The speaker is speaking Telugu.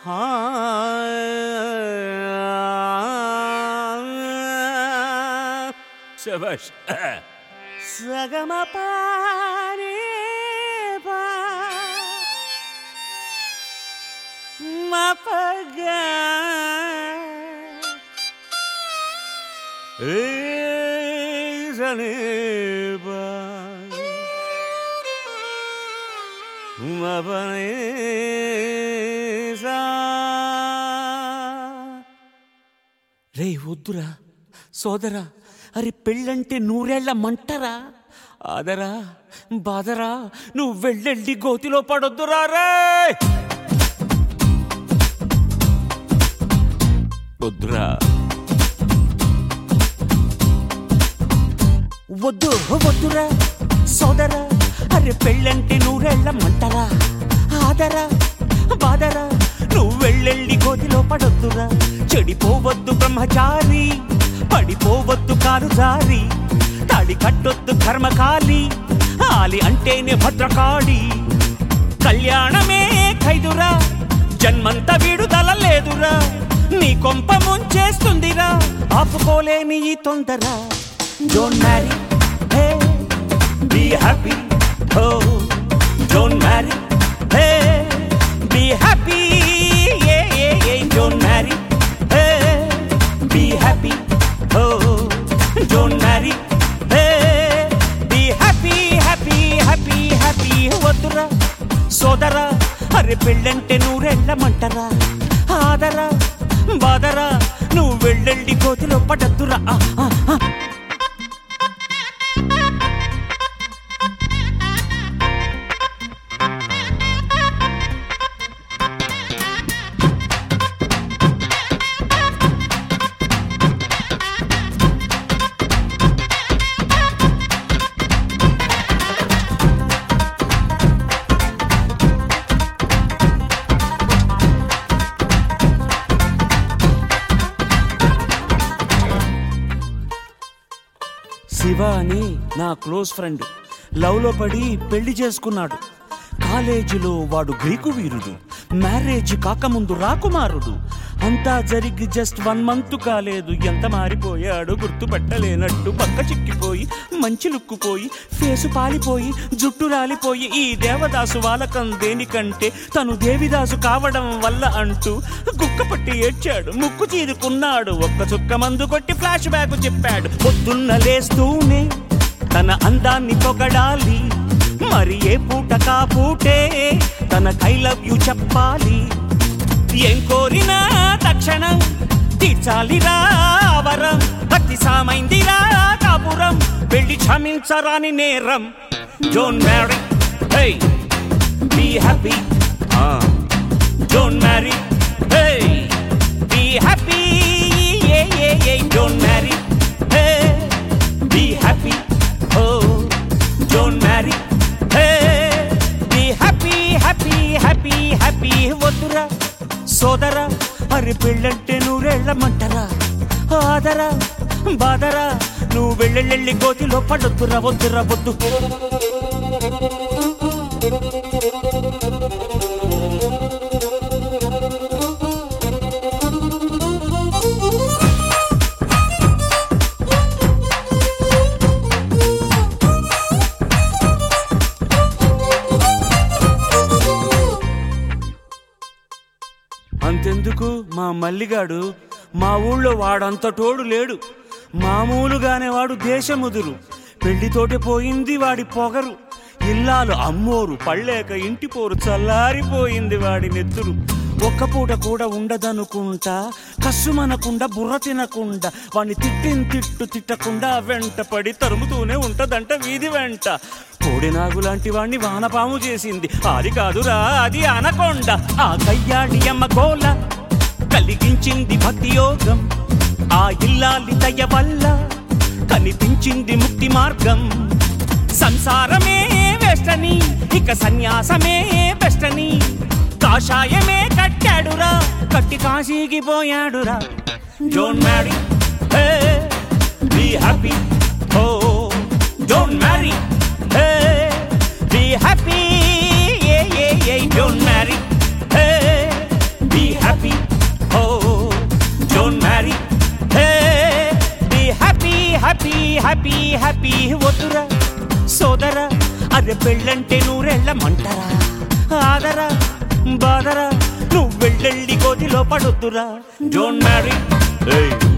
శబాష్ సగమ పారే పా మపగా సనే మపనే రే వద్దురా సోదరా అరే పెళ్ళంటే నూరేళ్ల మంటరా ఆదరా బాదరా నువ్వు వెళ్ళెళ్ళి గోతిలో పడొద్దురా రే వద్దురా వద్దు వద్దురా సోదరా అరే పెళ్ళంటే నూరేళ్ల మంటరా ఆదరా బాదరా నువ్వు వెళ్ళెళ్ళి గోతిలో పడొద్దురా చెడిపోవద్దు బ్రహ్మచారి పడిపోవద్దు కారు జారి తాడి కట్టొద్దు కర్మకాలి ఆలి అంటేనే భద్రకాళి కళ్యాణమే ఖైదురా జన్మంత విడుదల లేదురా నీ కొంప ముంచేస్తుందిరా ఆపుకోలేని ఈ తొందర don't marry hey be happy oh don't marry hey be happy ఏ ఏ ఏ don't marry hey be happy oh don't marry hey be happy happy happy happy వద్దురా సోదరా అరే పెళ్ళంటే నూరెళ్ళమంటరా ఆదరా బాదరా నువ్వు వెళ్ళెళ్ళి కోతిలో పడద్దురా ఆ, ఆ, ఆ. శివ అని నా క్లోజ్ ఫ్రెండ్ లవ్లో పడి పెళ్లి చేసుకున్నాడు కాలేజీలో వాడు గ్రీకు వీరుడు మ్యారేజ్ కాకముందు రాకుమారుడు అంతా జరిగి జస్ట్ వన్ మంత్ కాలేదు ఎంత మారిపోయాడు గుర్తుపట్టలేనట్టు పక్క చిక్కిపోయి మంచి లుక్కుపోయి ఫేసు పాలిపోయి జుట్టు రాలిపోయి ఈ దేవదాసు వాలకం దేనికంటే తను దేవిదాసు కావడం వల్ల అంటూ గుక్క పట్టి ఏడ్చాడు ముక్కు చీరుకున్నాడు ఒక్క చుక్క మందు కొట్టి ఫ్లాష్ బ్యాక్ చెప్పాడు పొద్దున్న లేస్తూనే తన అందాన్ని పొగడాలి మరి ఏ పూట కా పూటే తన కై లవ్ యు చెప్పాలి ఏం కోరినా తక్షణం తీర్చాలిరా వరం భక్తి సామైందిరా కాపురం వెళ్ళి క్షమించరాని నేరం don't marry hey be happy don't marry hey be happy ఏ ఏ ఏ don't marry hey be happy oh don't marry hey be happy happy happy happy వద్దురా సోదరా మరి పెళ్ళంటే నూరెళ్ళమంటరా ఆదరా బాదరా నువ్వు వెళ్ళెళ్ళి గోతిలో పడొద్దురా వద్దురా వద్దు అంతెందుకు మా మల్లిగాడు మా ఊళ్ళో వాడంత తోడు లేడు మామూలుగానే వాడు దేశముదురు పెళ్లితోటే పోయింది వాడి పొగరు ఇల్లాలు అమ్మోరు పళ్ళేక ఇంటి పోరు చల్లారిపోయింది వాడి నెత్తురు ఒక్క పూట కూడా ఉండదనుకుంటా కస్సుమనకుండా బుర్ర తినకుండా వాడిని తిట్టిన తిట్టు తిట్టకుండా వెంట పడి తరుముతూనే ఉంటదంట వీధి వెంట కోడినాగు లాంటి వాణ్ణి వానపాము చేసింది అది కాదురా అది అనకొండ ఆ కయ్యాడి అమ్మ గోల కలిగించింది భక్తి యోగం ఆ ఇల్లాలి దయ వల్ల కనిపించింది ముక్తి మార్గం సంసారమే వెస్టని ఇక సన్యాసమే బెస్టని కాషాయమే కట్టాడురా కట్టి కాశీకి పోయాడురా don't marry hey be happy oh don't marry hey be happy ఏ ఏ ఏ డోంట్ మ్యారీ హే బీ అరే పెళ్ళంటే నూరెళ్ళమంటారా ఆదరా బాదరా నువ్వు వెళ్ళెళ్ళి కోతిలో పడొద్దురా డోంట్ మ్యారీ